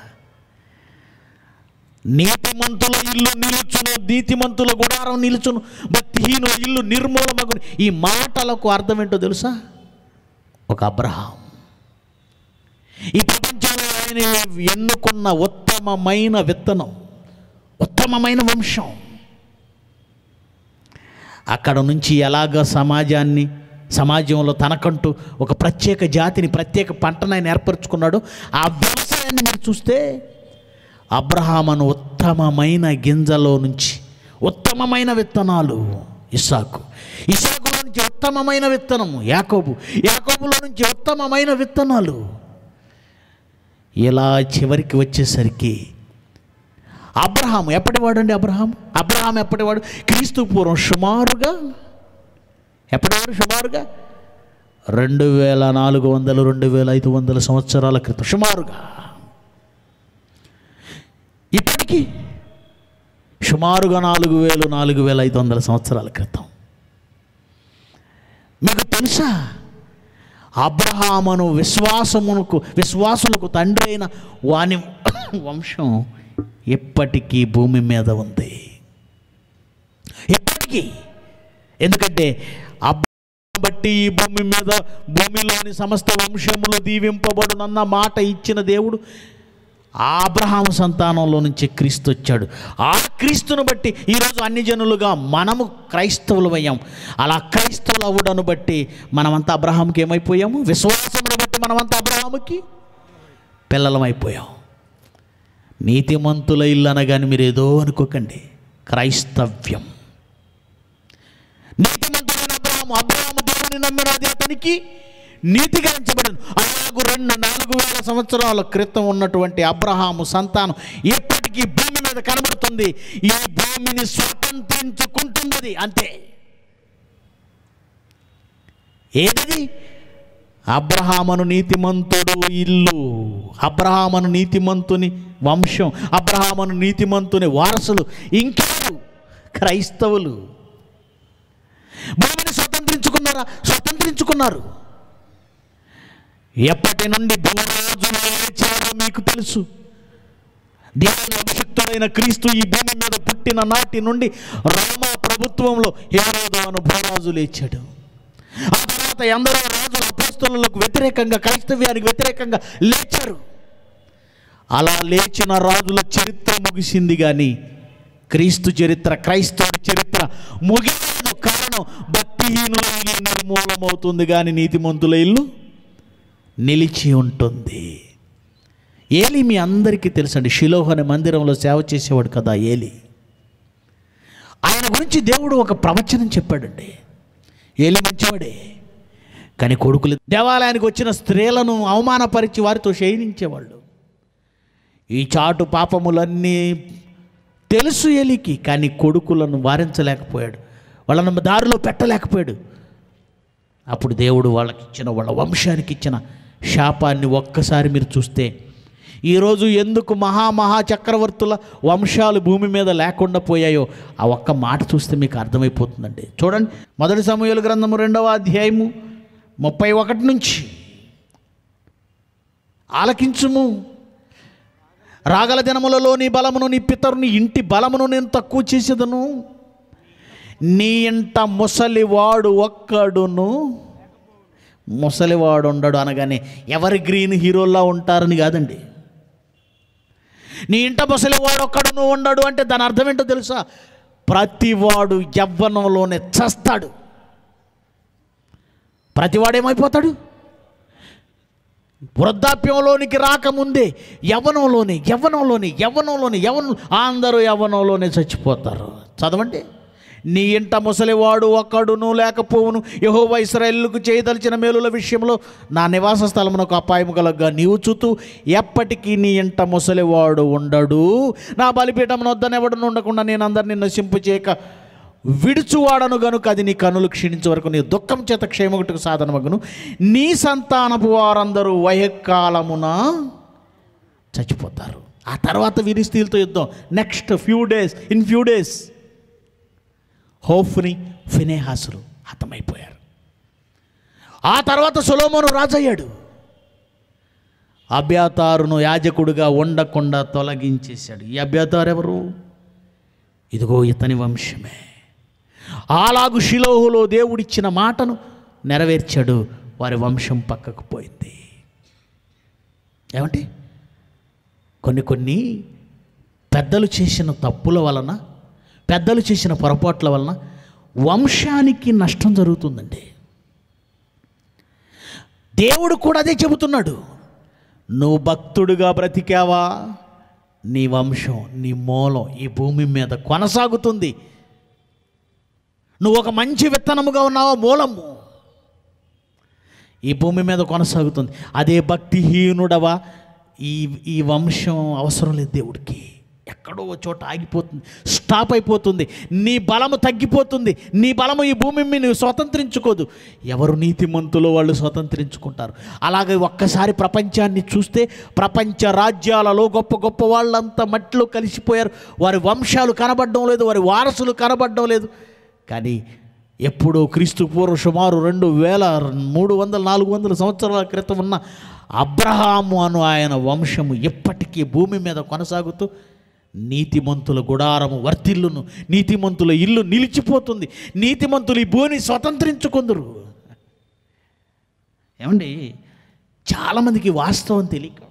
నీతిమంతుల ఇల్లు నిలుచును నీతిమంతుల గుడారం నిలుచును భక్తిహీనుల ఇల్లు నిర్మూలమగును ఈ మాటలకు అర్థం ఏంటో తెలుసా ఒక అబ్రహాం ఈ ప్రపంచంలో ఆయన ఎన్నుకున్న ఉత్తమమైన విత్తనం ఉత్తమమైన వంశం అక్కడ నుంచి ఎలాగ సమాజాన్ని సమాజంలో తనకంటూ ఒక ప్రత్యేక జాతిని ప్రత్యేక పంటను ఆయన ఏర్పరచుకున్నాడు ఆ వ్యవసాయాన్ని మీరు చూస్తే అబ్రహామను ఉత్తమమైన గింజలో నుంచి ఉత్తమమైన విత్తనాలు ఇసాకు ఇసాకులో నుంచి ఉత్తమమైన విత్తనము యాకోబు యాకోబులో నుంచి ఉత్తమమైన విత్తనాలు ఇలా చివరికి వచ్చేసరికి అబ్రహాం ఎప్పటివాడు అండి అబ్రహాం అబ్రహాం ఎప్పటివాడు క్రీస్తు పూర్వం సుమారుగా ఎప్పటివాడు సుమారుగా రెండు వేల నాలుగు వందలు రెండు వేల ఐదు వందల సంవత్సరాల క్రితం సుమారుగా ఇప్పటికీ సుమారుగా నాలుగు వేలు నాలుగు వేల ఐదు వందల సంవత్సరాల క్రితం మీకు తెలుసా అబ్రహామును విశ్వాసమునకు విశ్వాసులకు తండ్రి అయిన వాని వంశం ఎప్పటికీ భూమి మీద ఉంది ఎప్పటికీ ఎందుకంటే అబ్రహామును బట్టి ఈ భూమి మీద భూమిలోని సమస్త వంశములు దీవింపబడునన్న మాట ఇచ్చిన దేవుడు ఆ అబ్రహాం సంతానంలో నుంచి క్రీస్తు వచ్చాడు ఆ క్రీస్తును బట్టి ఈరోజు అన్ని జనులుగా మనము క్రైస్తవులమయ్యాం అలా క్రైస్తవులు అవ్వడను బట్టి మనమంతా అబ్రహాంకి ఏమైపోయాము విశ్వాసమును బట్టి మనమంతా అబ్రహాముకి పిల్లలమైపోయాం నీతిమంతుల ఇల్లు అనగానే మీరు ఏదో అనుకోకండి క్రైస్తవ్యం నీతిమంతుడైన అబ్రహాము అబ్రహాము దేవుని నమ్మినది అతనికి నీతిగా ఎంచబడను అలాగూ రెండు నాలుగు వేల సంవత్సరాల క్రితం ఉన్నటువంటి అబ్రహాము సంతానం ఎప్పటికీ భూమి మీద కనబడుతుంది ఈ భూమిని స్వతంత్రించుకుంటున్నది అంతే ఏదది అబ్రహామను నీతిమంతుడు ఇల్లు అబ్రహామను నీతిమంతుని వంశం అబ్రహామను నీతిమంతుని వారసులు ఇంకెవరు క్రైస్తవులు భూమిని స్వతంత్రించుకున్నారా స్వతంత్రించుకున్నారు ఎప్పటి నుండి భూరాజులు లేచారో మీకు తెలుసు దేవుని అభిషిక్తుడైన క్రీస్తు ఈ భూమి మీద పుట్టిన నాటి నుండి రోమా ప్రభుత్వంలో హేరోదు అను భూరాజు లేచాడు ఆ తర్వాత ఎందరో రాజుల అపోస్తలకు వ్యతిరేకంగా క్రైస్తవ్యానికి వ్యతిరేకంగా లేచారు అలా లేచిన రాజుల చరిత్ర ముగిసింది కానీ క్రీస్తు చరిత్ర క్రైస్తవ చరిత్ర ముగియలేదు కారణం భక్తిహీనుల ఇల్లు నిర్మూలమవుతుంది కానీ నీతిమంతుల ఇల్లు నిలిచి ఉంటుంది ఏలి మీ అందరికీ తెలుసండి షిలోహ్ అనే మందిరంలో సేవ చేసేవాడు కదా ఏలి ఆయన గురించి దేవుడు ఒక ప్రవచనం చెప్పాడండి ఏలి మంచివాడే కానీ కొడుకులు దేవాలయానికి వచ్చిన స్త్రీలను అవమానపరిచి వారితో శయనించేవాళ్ళు ఈ చాటు పాపములన్నీ తెలుసు ఎలికి కానీ కొడుకులను వారించలేకపోయాడు వాళ్ళను దారిలో పెట్టలేకపోయాడు అప్పుడు దేవుడు వాళ్ళకి ఇచ్చిన వాళ్ళ వంశానికి ఇచ్చిన శాపాన్ని ఒక్కసారి మీరు చూస్తే ఈరోజు ఎందుకు మహా మహా చక్రవర్తుల వంశాలు భూమి మీద లేకుండా పోయాయో ఆ ఒక్క మాట చూస్తే మీకు అర్థమైపోతుందండి చూడండి మొదటి సమయాల గ్రంథము రెండవ అధ్యాయము ముప్పై ఒకటి నుంచి ఆలకించుము రాగల దినములలో నీ బలమును నీ పితరుని ఇంటి బలమును నేను తక్కువ చేసేదను నీ ఇంట ముసలివాడు ఒక్కడును ముసలివాడు ఉండడు అనగానే ఎవరి గ్రీన్ హీరోల్లా ఉంటారని కాదండి నీ ఇంట ముసలివాడు ఒక్కడును ఉండడు అంటే దాని అర్థం ఏంటో తెలుసా ప్రతివాడు యవ్వనంలోనే చస్తాడు ప్రతివాడు ఏమైపోతాడు వృద్ధాప్యంలోనికి రాకముందే యవ్వనంలోనే యవ్వనంలోనే యవ్వనంలోనే యవ్వనం అందరూ యవ్వనంలోనే చచ్చిపోతారు చదవండి నీ ఇంట ముసలివాడు ఒక్కడును లేకపోవును యహోవా ఇస్రాయేలుకు చేయదలిచిన మేలుల విషయంలో నా నివాస స్థలమునకు అపాయము కలగ్గా నీవు చూతూ ఎప్పటికీ నీ ఇంట ముసలివాడు ఉండడు నా బలిపీఠం వద్దనెవడను ఉండకుండా నేను అందరిని నశింపు చేయక విడుచువాడను గనుక అది నీ కనులు క్షీణించే వరకు నీ దుఃఖం చేత క్షేమగుటకు సాధనమగును నీ సంతానపు వారందరూ వయకాలమున చచ్చిపోతారు ఆ తర్వాత విరిస్తీలతో యుద్ధం next few days in few days Hophni ఫినేహాసులు హతమైపోయారు ఆ తర్వాత సొలోమోను రాజయ్యాడు అభ్యాతారును యాజకుడుగా ఉండకుండా తొలగించేశాడు ఈ అభ్యాతారు ఎవరు ఇదిగో ఇతని వంశమే అలాగు శిలోహులో దేవుడిచ్చిన మాటను నెరవేర్చాడు వారి వంశం పక్కకు పోయింది ఏమంటే కొన్ని కొన్ని పెద్దలు చేసిన తప్పుల వలన పెద్దలు చేసిన పొరపాట్ల వలన వంశానికి నష్టం జరుగుతుందండి దేవుడు కూడా అదే చెబుతున్నాడు నువ్వు భక్తుడుగా బ్రతికావా నీ వంశం నీ మూలం ఈ భూమి మీద కొనసాగుతుంది నువ్వు ఒక మంచి విత్తనముగా ఉన్నావా మూలము ఈ భూమి మీద కొనసాగుతుంది అదే భక్తిహీనుడవా ఈ ఈ వంశం అవసరం లేదు దేవుడికి ఎక్కడో ఓ చోట ఆగిపోతుంది స్టాప్ అయిపోతుంది నీ బలము తగ్గిపోతుంది నీ బలము ఈ భూమి మీద నువ్వు స్వతంత్రించుకోదు ఎవరు నీతిమంతులో వాళ్ళు స్వతంత్రించుకుంటారు అలాగే ఒక్కసారి ప్రపంచాన్ని చూస్తే ప్రపంచ రాజ్యాలలో గొప్ప గొప్ప వాళ్ళంతా మట్టిలో కలిసిపోయారు వారి వంశాలు కనబడడం లేదు వారి వారసులు కనబడడం లేదు కానీ ఎప్పుడో క్రీస్తు పూర్వ సుమారు రెండు వేల మూడు వందల నాలుగు వందల సంవత్సరాల క్రితం ఉన్న అబ్రహాము అను ఆయన వంశము ఎప్పటికీ భూమి మీద కొనసాగుతూ నీతిమంతుల గుడారము వర్తిల్లును నీతిమంతుల ఇల్లు నిలిచిపోతుంది నీతిమంతులు ఈ భూమిని స్వతంత్రించుకుందరు ఏమండి చాలామందికి వాస్తవం తెలియక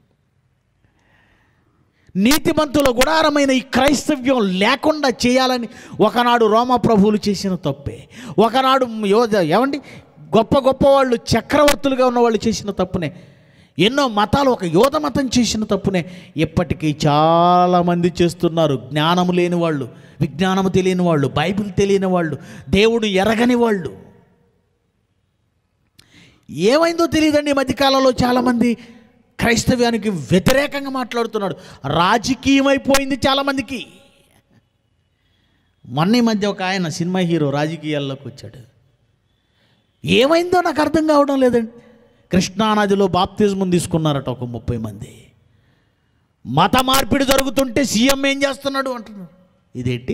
నీతిమంతుల గుడారమైన ఈ క్రైస్తవ్యం లేకుండా చేయాలని ఒకనాడు రోమా ప్రభువులు చేసిన తప్పే ఒకనాడు యోధ ఏమండి గొప్ప గొప్ప వాళ్ళు చక్రవర్తులుగా ఉన్న వాళ్ళు చేసిన తప్పునే ఎన్నో మతాలు ఒక యోధ మతం చేసిన తప్పునే ఇప్పటికీ చాలామంది చేస్తున్నారు జ్ఞానము లేని వాళ్ళు విజ్ఞానము తెలియని వాళ్ళు బైబిల్ తెలియని వాళ్ళు దేవుడు ఎరగని వాళ్ళు ఏమైందో తెలియదండి ఈ మధ్యకాలంలో చాలామంది క్రైస్తవ్యానికి వ్యతిరేకంగా మాట్లాడుతున్నాడు రాజకీయమైపోయింది చాలామందికి మొన్న ఈ మధ్య ఒక ఆయన సినిమా హీరో రాజకీయాల్లోకి వచ్చాడు ఏమైందో నాకు అర్థం కావడం లేదండి కృష్ణానదిలో బాప్తిజం తీసుకున్నారట ఒక ముప్పై మంది మత మార్పిడి జరుగుతుంటే సీఎం ఏం చేస్తున్నాడు అంటున్నారు ఇదేంటి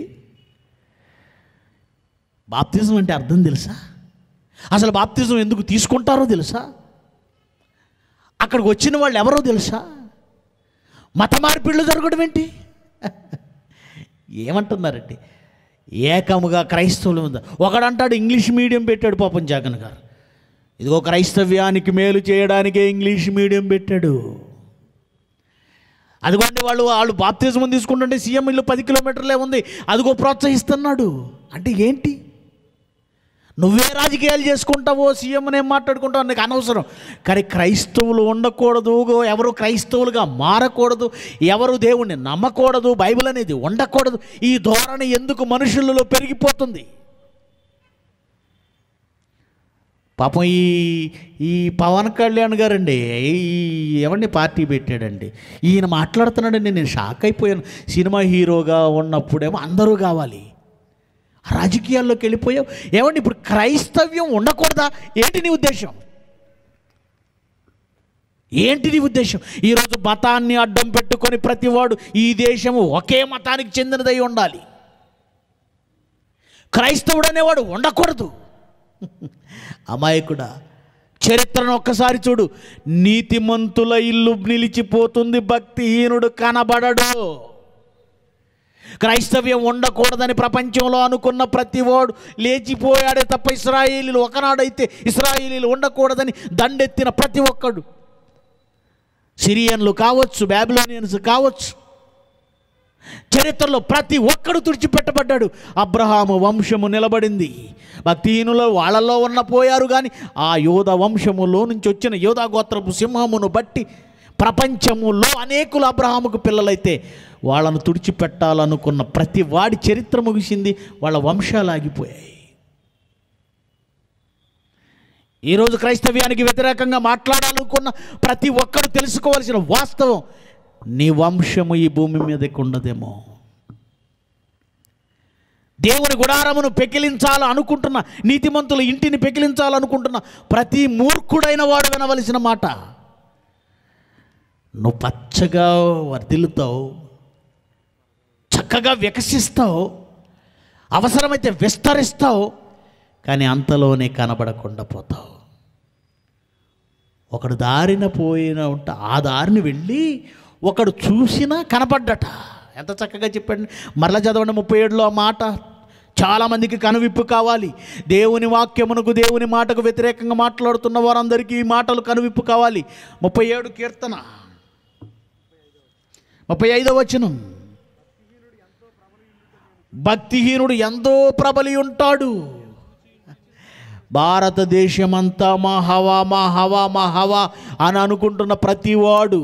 బాప్తిజం అంటే అర్థం తెలుసా అసలు బాప్తిజం ఎందుకు తీసుకుంటారో తెలుసా అక్కడికి వచ్చిన వాళ్ళు ఎవరో తెలుసా మత మార్పిళ్ళు జరగడం ఏంటి ఏమంటున్నారండి ఏకముగా క్రైస్తవులు ఉంది ఒకడంటాడు ఇంగ్లీష్ మీడియం పెట్టాడు పాపం జగన్ గారు ఇదిగో క్రైస్తవ్యానికి మేలు చేయడానికే ఇంగ్లీష్ మీడియం పెట్టాడు అదిగోండి వాళ్ళు వాళ్ళు బాప్తిజం తీసుకుంటుంటే సీఎం ఇల్లు పది కిలోమీటర్లే ఉంది అదిగో ప్రోత్సహిస్తున్నాడు అంటే ఏంటి నువ్వే రాజకీయాలు చేసుకుంటావో సీఎంని ఏం మాట్లాడుకుంటావు నీకు అనవసరం కానీ క్రైస్తవులు ఉండకూడదు ఎవరు క్రైస్తవులుగా మారకూడదు ఎవరు దేవుణ్ణి నమ్మకూడదు బైబిల్ అనేది ఉండకూడదు ఈ ధోరణి ఎందుకు మనుషులలో పెరిగిపోతుంది పాపం ఈ ఈ పవన్ కళ్యాణ్ గారండి ఈ ఎవరిని పార్టీ పెట్టాడండి ఈయన మాట్లాడుతున్నాడండి నేను షాక్ అయిపోయాను సినిమా హీరోగా ఉన్నప్పుడేమో అందరూ కావాలి రాజకీయాల్లోకి వెళ్ళిపోయావు ఏమండి ఇప్పుడు క్రైస్తవ్యం ఉండకూడదా ఏంటి నీ ఉద్దేశం ఏంటి నీ ఉద్దేశం ఈరోజు మతాన్ని అడ్డం పెట్టుకొని ప్రతివాడు ఈ దేశము ఒకే మతానికి చెందినదై ఉండాలి క్రైస్తవుడు అనేవాడు ఉండకూడదు అమాయకుడా చరిత్రను ఒక్కసారి చూడు నీతిమంతుల ఇల్లు నిలిచిపోతుంది భక్తిహీనుడు కనబడడు క్రైస్తవ్యం ఉండకూడదని ప్రపంచంలో అనుకున్న ప్రతివాడు లేచిపోయాడే తప్ప ఇస్రాయేలీలు ఒకనాడైతే ఇస్రాయేలీలు ఉండకూడదని దండెత్తిన ప్రతి ఒక్కడు సిరియన్లు కావచ్చు బ్యాబిలోనియన్స్ కావచ్చు చరిత్రలో ప్రతి ఒక్కడు తుడిచిపెట్టబడ్డాడు అబ్రహాము వంశము నిలబడింది భక్తిహీనులు వాళ్ళలో ఉన్న పోయారు కానీ ఆ యోధ వంశములో నుంచి వచ్చిన యోధా గోత్రపు సింహమును బట్టి ప్రపంచములో అనేకులు అబ్రహాముకు పిల్లలైతే వాళ్ళను తుడిచిపెట్టాలనుకున్న ప్రతి వాడి చరిత్ర ముగిసింది వాళ్ళ వంశాలు ఆగిపోయాయి ఈరోజు క్రైస్తవ్యానికి వ్యతిరేకంగా మాట్లాడాలనుకున్న ప్రతి ఒక్కరు తెలుసుకోవాల్సిన వాస్తవం నీ వంశము ఈ భూమి మీదకి ఉండదేమో దేవుని గుడారమును పెకిలించాలి అనుకుంటున్న నీతిమంతుల ఇంటిని పెకిలించాలనుకుంటున్న ప్రతి మూర్ఖుడైన వాడు వినవలసిన మాట నువ్వు పచ్చగా వర్ధిల్లుతావు చక్కగా వికసిస్తావు అవసరమైతే విస్తరిస్తావు కానీ అంతలోనే కనబడకుండా పోతావు ఒకడు దారిన పోయిన ఉంటే ఆ దారిని వెళ్ళి ఒకడు చూసినా కనపడ్డట ఎంత చక్కగా చెప్పండి మరలా చదవండి ముప్పై ఏడులో ఆ మాట చాలామందికి కనువిప్పు కావాలి దేవుని వాక్యమునకు దేవుని మాటకు వ్యతిరేకంగా మాట్లాడుతున్న వారందరికీ ఈ మాటలు కనువిప్పు కావాలి ముప్పై ఏడు కీర్తన ముప్పై ఐదో వచనం భక్తిహీనుడు ఎంతో ప్రబలి ఉంటాడు భారతదేశమంతా మా హవా మా హవా మా హవా అని అనుకుంటున్న ప్రతివాడు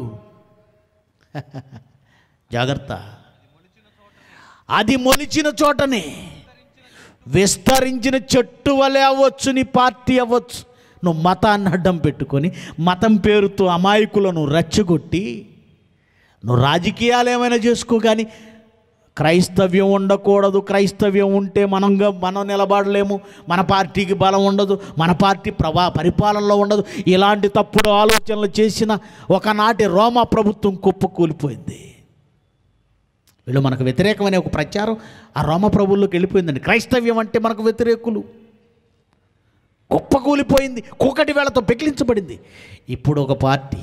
జాగ్రత్త అది మొలిచిన చోటనే విస్తరించిన చెట్టు వలె అవ్వచ్చు నీ పార్టీ అవ్వచ్చు నువ్వు మతాన్ని అడ్డం పెట్టుకొని మతం పేరుతో అమాయకులను రెచ్చగొట్టి నువ్వు రాజకీయాలు ఏమైనా చేసుకో కానీ క్రైస్తవ్యం ఉండకూడదు క్రైస్తవ్యం ఉంటే మనంగా మనం నిలబడలేము మన పార్టీకి బలం ఉండదు మన పార్టీ ప్రభా పరిపాలనలో ఉండదు ఇలాంటి తప్పుడు ఆలోచనలు చేసిన ఒకనాటి రోమా ప్రభుత్వం కుప్పకూలిపోయింది వీళ్ళు మనకు వ్యతిరేకమనే ఒక ప్రచారం ఆ రోమ ప్రభుల్లోకి వెళ్ళిపోయిందండి క్రైస్తవ్యం అంటే మనకు వ్యతిరేకులు కుప్పకూలిపోయింది కూకటి వేళతో పెకిలించబడింది ఇప్పుడు ఒక పార్టీ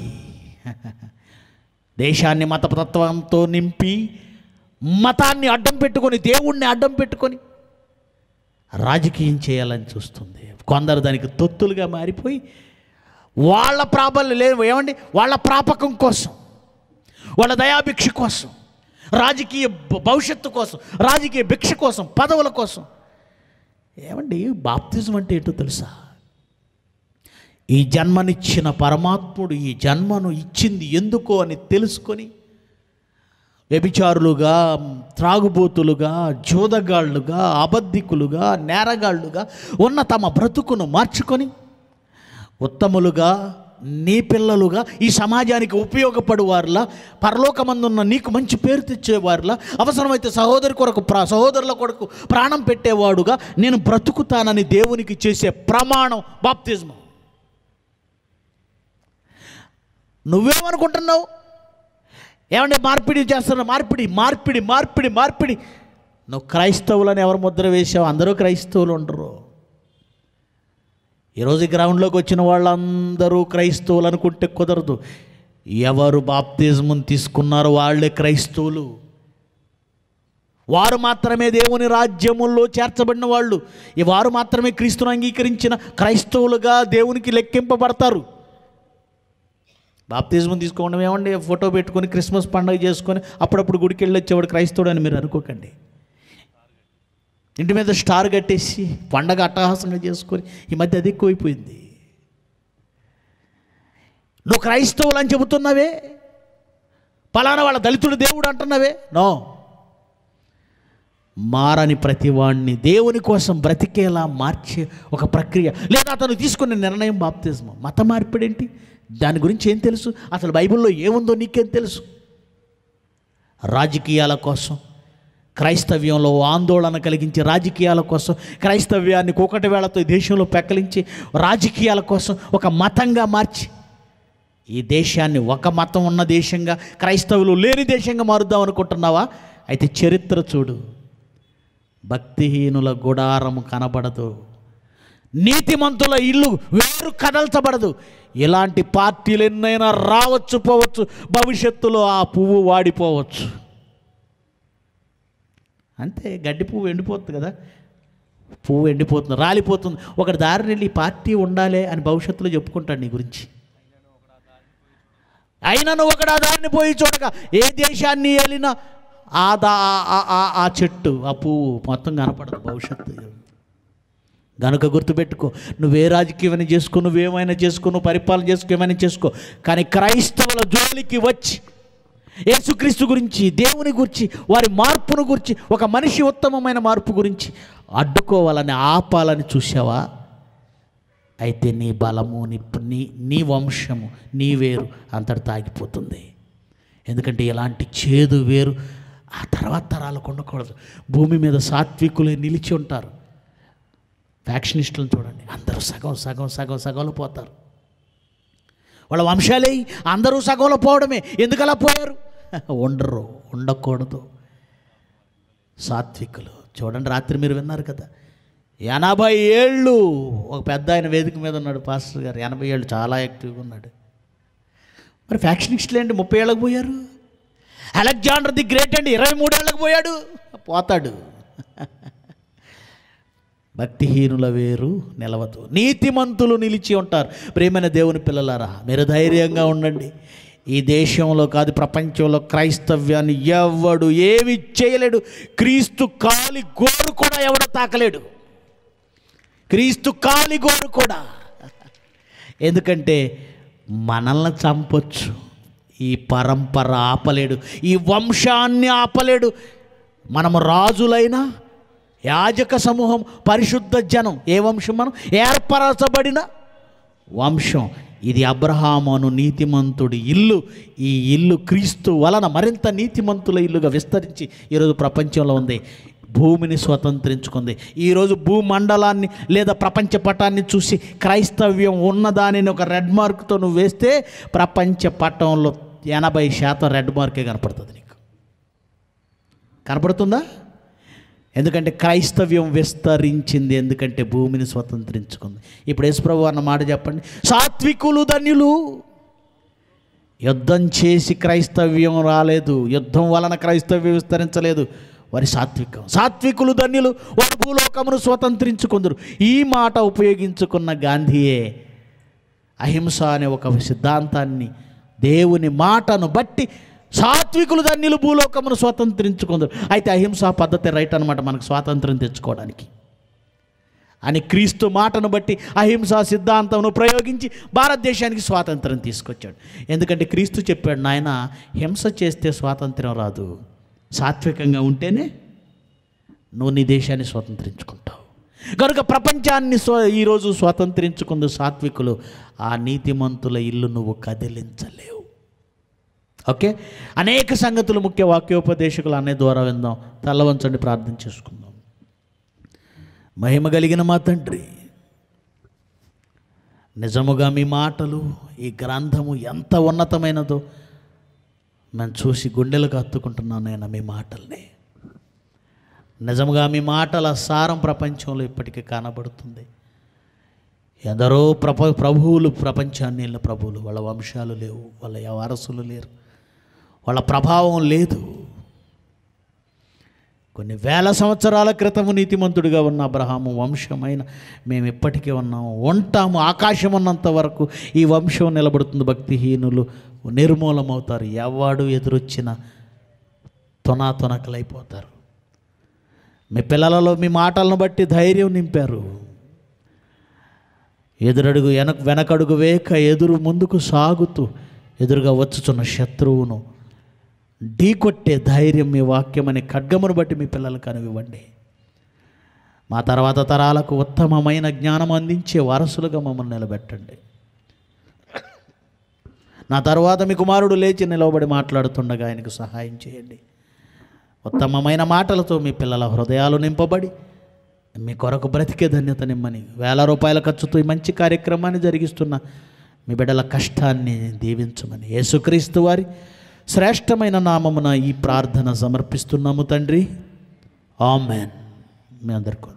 దేశాన్ని మతతత్వంతో నింపి మతాన్ని అడ్డం పెట్టుకొని దేవుణ్ణి అడ్డం పెట్టుకొని రాజకీయం చేయాలని చూస్తుంది కొందరు దానికి తొత్తులుగా మారిపోయి వాళ్ళ ప్రాబల్యం లేవు ఏమండి వాళ్ళ ప్రాపకం కోసం వాళ్ళ దయాభిక్ష కోసం రాజకీయ భ- భవిష్యత్తు కోసం రాజకీయ భిక్ష కోసం పదవుల కోసం ఏమండి బాప్తిజం అంటే ఏంటో తెలుసా ఈ జన్మనిచ్చిన పరమాత్ముడు ఈ జన్మను ఇచ్చింది ఎందుకో అని తెలుసుకొని వ్యభిచారులుగా త్రాగుబోతులుగా జోదగాళ్ళుగా అబద్ధికులుగా నేరగాళ్ళుగా ఉన్న తమ బ్రతుకును మార్చుకొని ఉత్తములుగా నీ పిల్లలుగా ఈ సమాజానికి ఉపయోగపడువారులా పరలోకమందున్న నీకు మంచి పేరు తెచ్చేవారులా అవసరమైతే సహోదరి కొరకు ప్రా సహోదరుల కొరకు ప్రాణం పెట్టేవాడుగా నేను బ్రతుకుతానని దేవునికి చేసే ప్రమాణం బాప్తిజం నువ్వేమనుకుంటున్నావు ఏమంటే మార్పిడి చేస్తున్నావు మార్పిడి మార్పిడి మార్పిడి మార్పిడి నువ్వు క్రైస్తవులని ఎవరు ముద్ర వేసావు అందరూ క్రైస్తవులు ఉండరు ఈరోజు ఈ గ్రౌండ్లోకి వచ్చిన వాళ్ళందరూ క్రైస్తవులు అనుకుంటే కుదరదు ఎవరు బాప్తిజం తీసుకున్నారో వాళ్ళే క్రైస్తవులు వారు మాత్రమే దేవుని రాజ్యముల్లో చేర్చబడిన వాళ్ళు ఈ వారు మాత్రమే క్రీస్తును అంగీకరించిన క్రైస్తవులుగా దేవునికి లెక్కింపబడతారు బాప్తిజం తీసుకోవడం ఏమండి ఫోటో పెట్టుకొని క్రిస్మస్ పండుగ చేసుకొని అప్పుడప్పుడు గుడికి వెళ్ళి వచ్చేవాడు క్రైస్తవుడు అని మీరు అనుకోకండి ఇంటి మీద స్టార్ కట్టేసి పండగ అట్టహాసంగా చేసుకొని ఈ మధ్య అది ఎక్కువైపోయింది నువ్వు క్రైస్తవులు అని చెబుతున్నావే పలానా వాళ్ళ దళితుడు దేవుడు అంటున్నావే నో మారని ప్రతివాణ్ణి దేవుని కోసం బ్రతికేలా మార్చే ఒక ప్రక్రియ లేదా అతను తీసుకునే నిర్ణయం బాప్తిజం మత మార్పిడేంటి దాని గురించి ఏం తెలుసు అసలు బైబిల్లో ఏముందో నీకేం తెలుసు రాజకీయాల కోసం క్రైస్తవ్యంలో ఆందోళన కలిగించి రాజకీయాల కోసం క్రైస్తవ్యాన్ని కూకటి వేళతో ఈ దేశంలో పెక్కలించి రాజకీయాల కోసం ఒక మతంగా మార్చి ఈ దేశాన్ని ఒక మతం ఉన్న దేశంగా క్రైస్తవులు లేని దేశంగా మారుద్దాం అనుకుంటున్నావా అయితే చరిత్ర చూడు భక్తిహీనుల గుడారము కనబడదు నీతిమంతుల ఇల్లు వేరు కదల్చబడదు ఇలాంటి పార్టీలు ఎన్నైనా రావచ్చు పోవచ్చు భవిష్యత్తులో ఆ పువ్వు వాడిపోవచ్చు అంతే గడ్డి పువ్వు ఎండిపోతుంది కదా పువ్వు ఎండిపోతుంది రాలిపోతుంది ఒకటి దారిని వెళ్ళి ఈ పార్టీ ఉండాలి అని భవిష్యత్తులో చెప్పుకుంటాడు నీ గురించి అయినను ఒకడు ఆ దారిని పోయి చూడగా ఏ దేశాన్ని వెళ్ళినా ఆ దా ఆ- ఆ- ఆ చెట్టు ఆ పువ్వు మొత్తం కనపడదు భవిష్యత్తు గనుక గుర్తుపెట్టుకో నువ్వే రాజకీయమైనా చేసుకో నువ్వేమైనా చేసుకో నువ్వు పరిపాలన చేసుకో ఏమైనా చేసుకో కానీ క్రైస్తవుల జోలికి వచ్చి యేసుక్రీస్తు గురించి దేవుని గురించి వారి మార్పును గురించి ఒక మనిషి ఉత్తమమైన మార్పు గురించి అడ్డుకోవాలని ఆపాలని చూసావా అయితే నీ బలము నీ నీ నీ వంశము నీ వేరు అంతటి తాగిపోతుంది ఎందుకంటే ఇలాంటి చేదు వేరు ఆ తర్వాత తరాలకు ఉండకూడదు భూమి మీద సాత్వికులే నిలిచి ఉంటారు ఫ్యాక్షనిస్టులను చూడండి అందరూ సగం సగం సగం సగంలో పోతారు వాళ్ళ వంశాలే అందరూ సగంలో పోవడమే ఎందుకు అలా పోయారు ఉండరు ఉండకూడదు సాత్వికులు చూడండి రాత్రి మీరు విన్నారు కదా ఎనభై ఏళ్ళు ఒక పెద్ద ఆయన వేదిక మీద ఉన్నాడు పాస్టర్ గారు ఎనభై ఏళ్ళు చాలా యాక్టివ్గా ఉన్నాడు మరి ఫ్యాక్షనిస్టులు ఏంటి ముప్పై ఏళ్ళకి పోయారు అలెగ్జాండర్ ది గ్రేట్ అండి ఇరవై మూడేళ్ళకి పోయాడు పోతాడు భక్తిహీనుల వేరు నిలవదు నీతిమంతులు నిలిచి ఉంటారు ప్రేమైన దేవుని పిల్లలారా మీరు ధైర్యంగా ఉండండి ఈ దేశంలో కాదు ప్రపంచంలో క్రైస్తవ్యాన్ని ఎవడు ఏమి చేయలేడు క్రీస్తు కాలి గోరు కూడా ఎవడు తాకలేడు క్రీస్తు కాలి గోరు కూడా ఎందుకంటే మనల్ని చంపొచ్చు ఈ పరంపర ఆపలేడు ఈ వంశాన్ని ఆపలేడు మనము రాజులైనా యాజక సమూహం పరిశుద్ధ జనం ఏ వంశం మనం ఏర్పరచబడిన వంశం ఇది అబ్రహామును నీతిమంతుడి ఇల్లు ఈ ఇల్లు క్రీస్తు వలన మరింత నీతిమంతుల ఇల్లుగా విస్తరించి ఈరోజు ప్రపంచంలో ఉంది భూమిని స్వతంత్రించుకుంది ఈరోజు భూమండలాన్ని లేదా ప్రపంచ పటాన్ని చూసి క్రైస్తవ్యం ఉన్నదానిని ఒక రెడ్ మార్క్తో నువ్వు వేస్తే ప్రపంచ పటంలో ఎనభై శాతం రెడ్ మార్కే కనపడుతుంది నీకు కనపడుతుందా ఎందుకంటే క్రైస్తవ్యం విస్తరించింది ఎందుకంటే భూమిని స్వతంత్రించుకుంది ఇప్పుడు యేసుప్రభు అన్న మాట చెప్పండి సాత్వికులు ధన్యులు యుద్ధం చేసి క్రైస్తవ్యం రాలేదు యుద్ధం వలన క్రైస్తవ్యం విస్తరించలేదు వారి సాత్వికం సాత్వికులు ధన్యులు వారి భూలోకమును స్వతంత్రించుకుందరు ఈ మాట ఉపయోగించుకున్న గాంధీయే అహింస అనే ఒక సిద్ధాంతాన్ని దేవుని మాటను బట్టి సాత్వికులు ధన్యులు భూలోకమును స్వతంత్రించుకుందరు అయితే అహింసా పద్ధతి రైట్ అనమాట మనకు స్వాతంత్రం తెచ్చుకోవడానికి అని క్రీస్తు మాటను బట్టి అహింసా సిద్ధాంతంను ప్రయోగించి భారతదేశానికి స్వాతంత్రం తీసుకొచ్చాడు ఎందుకంటే క్రీస్తు చెప్పాడు నాయన హింస చేస్తే స్వాతంత్రం రాదు సాత్వికంగా ఉంటేనే నువ్వు నీ దేశాన్ని స్వతంత్రించుకుంటావు కనుక ప్రపంచాన్ని స్వ ఈరోజు స్వాతంత్రించుకుంది సాత్వికులు ఆ నీతిమంతుల ఇల్లు నువ్వు కదిలించలేవు ఓకే అనేక సంగతులు ముఖ్య వాక్యోపదేశకులు అనే ద్వారా విందాం తల్లవంచండి ప్రార్థన చేసుకుందాం మహిమ కలిగిన మా తండ్రి నిజముగా మీ మాటలు ఈ గ్రంథము ఎంత ఉన్నతమైనదో మేము చూసి గుండెలకు హత్తుకుంటున్నాను నేను మీ మాటల్ని నిజముగా మీ మాటల సారం ప్రపంచంలో ఇప్పటికీ కనబడుతుంది ఎందరో ప్రప ప్రభువులు ప్రపంచాన్ని వెళ్ళిన ప్రభువులు వాళ్ళ వంశాలు లేవు వాళ్ళ వారసులు లేరు వాళ్ళ ప్రభావం లేదు కొన్ని వేల సంవత్సరాల క్రితము నీతిమంతుడిగా ఉన్న అబ్రహాము వంశమైన మేము ఇప్పటికే ఉన్నాము ఉంటాము ఆకాశం ఉన్నంత వరకు ఈ వంశం నిలబడుతుంది భక్తిహీనులు నిర్మూలమవుతారు ఎవడు ఎదురొచ్చిన తొనా తొనకలైపోతారు మీ పిల్లలలో మీ మాటలను బట్టి ధైర్యం నింపారు ఎదురడుగు వెనక వెనకడుగు వేక ఎదురు ముందుకు సాగుతూ ఎదురుగా వచ్చుచున్న శత్రువును ఢీకొట్టే ధైర్యం మీ వాక్యం అనే ఖడ్గమును బట్టి మీ పిల్లలకు అనువివ్వండి మా తర్వాత తరాలకు ఉత్తమమైన జ్ఞానం అందించే వారసులుగా మమ్మల్ని నిలబెట్టండి నా తర్వాత మీ కుమారుడు లేచి నిలవబడి మాట్లాడుతుండగా ఆయనకు సహాయం చేయండి ఉత్తమమైన మాటలతో మీ పిల్లల హృదయాలు నింపబడి మీ కొరకు బ్రతికే ధన్యత నిమ్మని వేల రూపాయల ఖర్చుతో ఈ మంచి కార్యక్రమాన్ని జరిగిస్తున్న మీ బిడ్డల కష్టాన్ని దీవించమని యేసుక్రీస్తు వారి శ్రేష్టమైన నామమున ఈ ప్రార్థన సమర్పిస్తున్నాము తండ్రి ఆమెన్ మీ అందరికీ